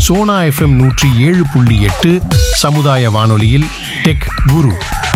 Sona FM நூற்றி ஏழு புள்ளி எட்டு சமுதாய வானொலியில் டெக் குரு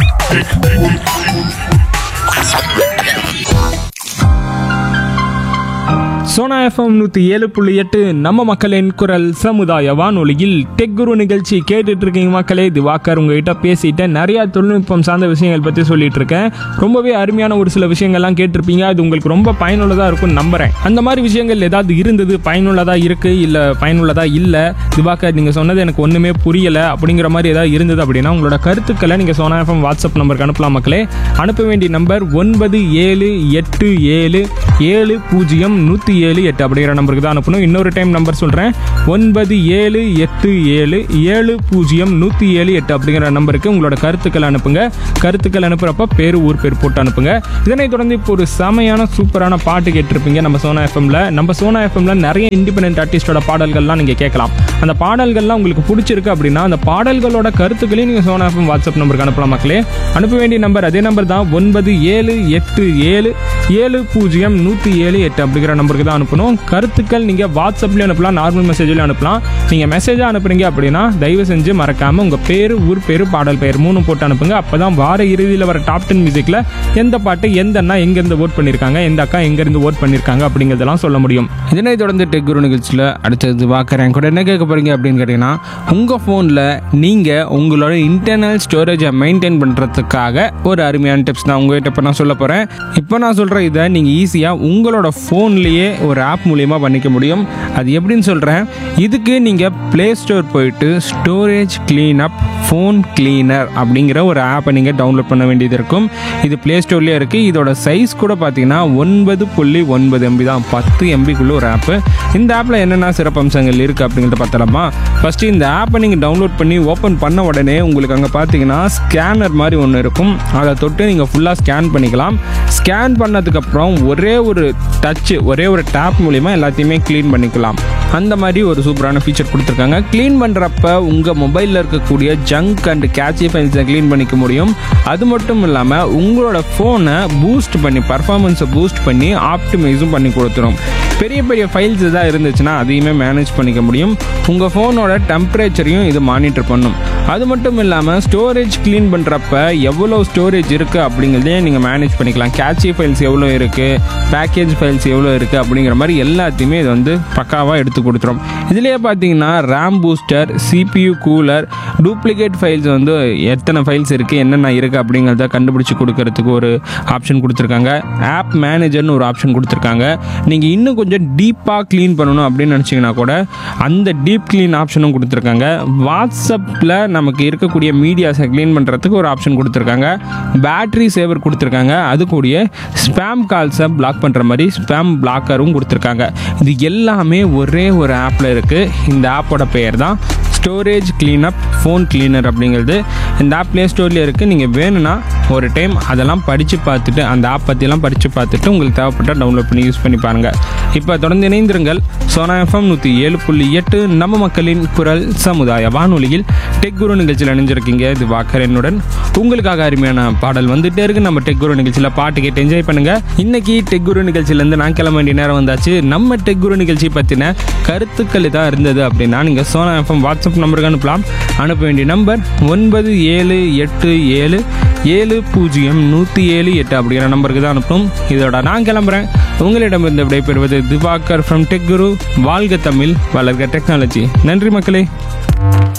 சோனா எஃப்எம் நூற்றி ஏழு புள்ளி எட்டு நம்ம மக்களின் குரல் சமுதாய வானொலியில் டெக் குரு நிகழ்ச்சி கேட்டுட்டு இருக்கீங்க மக்களே திவாகர் உங்ககிட்ட பேசிட்டு நிறைய தொழில்நுட்பம் சார்ந்த விஷயங்கள் பற்றி சொல்லிட்டு இருக்கேன் ரொம்பவே அருமையான ஒரு சில விஷயங்கள்லாம் கேட்டிருப்பீங்க அது உங்களுக்கு ரொம்ப பயனுள்ளதாக இருக்கும்னு நம்புறேன் அந்த மாதிரி விஷயங்கள் ஏதாவது இருந்தது பயனுள்ளதாக இருக்கு இல்லை பயனுள்ளதாக இல்லை திவாகர் நீங்கள் சொன்னது எனக்கு ஒன்றுமே புரியலை அப்படிங்கிற மாதிரி ஏதாவது இருந்தது அப்படின்னா உங்களோட கருத்துக்களை நீங்கள் சோனா எஃப்எம் வாட்ஸ்அப் நம்பருக்கு அனுப்பலாம் மக்களே அனுப்ப வேண்டிய நம்பர் ஒன்பது ஏழு எட்டு ஏழு ஏழு பூஜ்ஜியம் நூற்றி ஏழு எட்டு அப்படிங்கிற நம்பருக்கு தான் அனுப்பணும் இன்னொரு டைம் நம்பர் சொல்கிறேன் ஒன்பது ஏழு எட்டு ஏழு ஏழு பூஜ்ஜியம் நூற்றி ஏழு எட்டு அப்படிங்கிற நம்பருக்கு உங்களோட கருத்துக்கள் அனுப்புங்க கருத்துக்கள் அனுப்புகிறப்ப பேர் ஊர் பேர் போட்டு அனுப்புங்க இதனைத் தொடர்ந்து இப்போ ஒரு செமையான சூப்பரான பாட்டு கேட்டிருப்பீங்க நம்ம சோனா எஃப்எம்ல நம்ம சோனா எஃப்எம்ல நிறைய இண்டிபெண்டன்ட் ஆர்டிஸ்டோட பாடல்கள்லாம் நீங்கள் கேட்கலாம் அந்த பாடல்கள்லாம் உங்களுக்கு பிடிச்சிருக்கு அப்படின்னா அந்த பாடல்களோட கருத்துக்களையும் நீங்கள் சோனா எஃப்எம் வாட்ஸ்அப் நம்பருக்கு அனுப்பலாம் மக்களே அனுப்ப வேண்டிய நம்பர் அதே நம்பர் தான் ஒன்பது ஏழு எட்டு ஏழு ஏழு பூஜ்ஜியம் நூற்றி ஏழு எட்டு அப்படிங்கிற நம்பருக்கு தான் அனுப்பணும் கருத்துக்கள் நீங்கள் வாட்ஸ்அப்லேயும் அனுப்பலாம் நார்மல் மெசேஜ்லையும் அனுப்பலாம் நீங்கள் மெசேஜாக அனுப்புறீங்க அப்படின்னா தயவு செஞ்சு மறக்காமல் உங்கள் பேர் ஊர் பேர் பாடல் பெயர் மூணு போட்டு அனுப்புங்க அப்போ தான் வார இறுதியில் வர டாப் டென் மியூசிக்கில் எந்த பாட்டு எந்த அண்ணா எங்கேருந்து ஓட் பண்ணியிருக்காங்க எந்த அக்கா எங்கேருந்து ஓட் பண்ணியிருக்காங்க அப்படிங்கிறதெல்லாம் சொல்ல முடியும் இதனை தொடர்ந்து டெக் குரு நிகழ்ச்சியில் அடுத்தது பார்க்குறேன் கூட என்ன கேட்க போகிறீங்க அப்படின்னு கேட்டிங்கன்னா உங்கள் ஃபோனில் நீங்கள் உங்களோட இன்டர்னல் ஸ்டோரேஜை மெயின்டைன் பண்ணுறதுக்காக ஒரு அருமையான டிப்ஸ் தான் உங்கள்கிட்ட இப்போ நான் சொல்ல போகிறேன் இப்போ நான் சொல்கிற இதை நீங்கள் ஈஸியாக உங்களோட ஃபோன்லேயே ஒரு ஆப் மூலியமாக பண்ணிக்க முடியும் அது எப்படின்னு சொல்கிறேன் இதுக்கு நீங்கள் ப்ளே ஸ்டோர் போயிட்டு storage clean up phone cleaner அப்படிங்கிற ஒரு ஆப்பை நீங்கள் டவுன்லோட் பண்ண வேண்டியது இருக்கும் இது ப்ளே ஸ்டோர்லேயே இருக்குது இதோட சைஸ் கூட பார்த்தீங்கன்னா ஒன்பது புள்ளி ஒன்பது எம்பி தான் பத்து எம்பிக்குள்ள ஒரு ஆப்பு இந்த ஆப்பில் என்னென்ன சிறப்பம்சங்கள் இருக்குது அப்படிங்கிறத பார்த்தலாமா ஃபஸ்ட்டு இந்த ஆப்பை நீங்கள் டவுன்லோட் பண்ணி ஓப்பன் பண்ண உடனே உங்களுக்கு அங்கே பார்த்தீங்கன்னா ஸ்கேனர் மாதிரி ஒன்று இருக்கும் அதை தொட்டு நீங்கள் ஃபுல்லாக ஸ்கேன் பண்ணிக்கலாம் ஸ்கேன் பண்ணதுக்கப்புறம் ஒரே ஒரு டச்சு ஒரே ஒரு டேப் மூலிமா எல்லாத்தையுமே க்ளீன் பண்ணிக்கலாம் அந்த மாதிரி ஒரு சூப்பரான ஃபீச்சர் கொடுத்துருக்காங்க க்ளீன் பண்ணுறப்ப உங்கள் மொபைலில் இருக்கக்கூடிய ஜங்க் அண்ட் கேட்சி ஃபைல்ஸை க்ளீன் பண்ணிக்க முடியும் அது மட்டும் இல்லாமல் உங்களோட ஃபோனை பூஸ்ட் பண்ணி பர்ஃபார்மன்ஸை பூஸ்ட் பண்ணி ஆப்டிமைஸும் பண்ணி கொடுத்துரும் பெரிய பெரிய ஃபைல்ஸ் எதாவது இருந்துச்சுன்னா அதையுமே மேனேஜ் பண்ணிக்க முடியும் உங்கள் ஃபோனோட டெம்பரேச்சரையும் இது மானிட்டர் பண்ணும் அது மட்டும் இல்லாமல் ஸ்டோரேஜ் க்ளீன் பண்ணுறப்ப எவ்வளோ ஸ்டோரேஜ் இருக்குது அப்படிங்கிறதையும் நீங்கள் மேனேஜ் பண்ணிக்கலாம் கேட்சி ஃபைல்ஸ் எவ்வளோ இருக்குது பேக்கேஜ் ஃபைல்ஸ் எவ்வளோ இருக்குது அப்படிங்கிற மாதிரி எல்லாத்தையுமே இது வந்து பக்காவாக எடுத்து கொடுத்துரும் இதுலேயே பார்த்தீங்கன்னா RAM booster CPU cooler duplicate files வந்து எத்தனை ஃபைல்ஸ் இருக்குது என்னென்ன இருக்குது அப்படிங்கிறத கண்டுபிடிச்சி கொடுக்கறதுக்கு ஒரு ஆப்ஷன் கொடுத்துருக்காங்க ஆப் மேனேஜர்னு ஒரு ஆப்ஷன் கொடுத்துருக்காங்க நீங்கள் இன்னும் கொஞ்சம் டீப்பாக க்ளீன் பண்ணணும் அப்படின்னு நினச்சிங்கன்னா கூட அந்த டீப் க்ளீன் ஆப்ஷனும் கொடுத்துருக்காங்க வாட்ஸ்அப்பில் நமக்கு இருக்கக்கூடிய மீடியாஸை க்ளீன் பண்ணுறதுக்கு ஒரு ஆப்ஷன் கொடுத்துருக்காங்க பேட்டரி சேவர் கொடுத்துருக்காங்க அது கூடிய ஸ்பேம் கால்ஸை பிளாக் பண்ணுற மாதிரி ஸ்பேம் பிளாக்கரும் கொடுத்துருக்காங்க இது எல்லாமே ஒரே ஒரு ஆப்பில் இருக்குது இந்த ஆப்போட பெயர் தான் ஸ்டோரேஜ் க்ளீனப் ஃபோன் கிளீனர் அப்படிங்கிறது இந்த ஆப் ப்ளே ஸ்டோர்லேயே இருக்குது நீங்கள் வேணும்னா ஒரு டைம் அதெல்லாம் படித்து பார்த்துட்டு அந்த ஆப் பற்றிலாம் படித்து பார்த்துட்டு உங்களுக்கு தேவைப்பட்டால் டவுன்லோட் பண்ணி யூஸ் பண்ணி பாருங்கள் இப்போ தொடர்ந்து இணைந்திருங்கள் சோனா எஃப்எம் நூற்றி ஏழு புள்ளி எட்டு நம்ம மக்களின் குரல் சமுதாய வானொலியில் டெக் குரு நிகழ்ச்சியில் இணைஞ்சிருக்கீங்க இது வாக்கர் என்னுடன் உங்களுக்காக அருமையான பாடல் வந்துட்டே இருக்கு நம்ம டெக் குரு நிகழ்ச்சியில் பாட்டு கேட்டு என்ஜாய் பண்ணுங்க இன்னைக்கு டெக் குரு நிகழ்ச்சியிலேருந்து நான் கிளம்ப வேண்டிய நேரம் வந்தாச்சு நம்ம டெக் குரு நிகழ்ச்சி பற்றின கருத்துக்கள் தான் இருந்தது அப்படின்னா நீங்கள் சோனா எஃப்எம் வாட்ஸ்அப் நம்பருக்கு அனுப்பலாம் அனுப்ப வேண்டிய நம்பர் ஒன்பது ஏழு எட்டு ஏழு ஏழு பூஜ்ஜியம் நூற்றி ஏழு எட்டு அப்படிங்கிற நம்பருக்கு தான் அனுப்பணும் இதோட நான் கிளம்புறேன் உங்களிடமிருந்து விடைபெறுவது திவாகர் ஃப்ரம் டெக் குரு வாழ்க தமிழ் வளர்க டெக்னாலஜி நன்றி மக்களே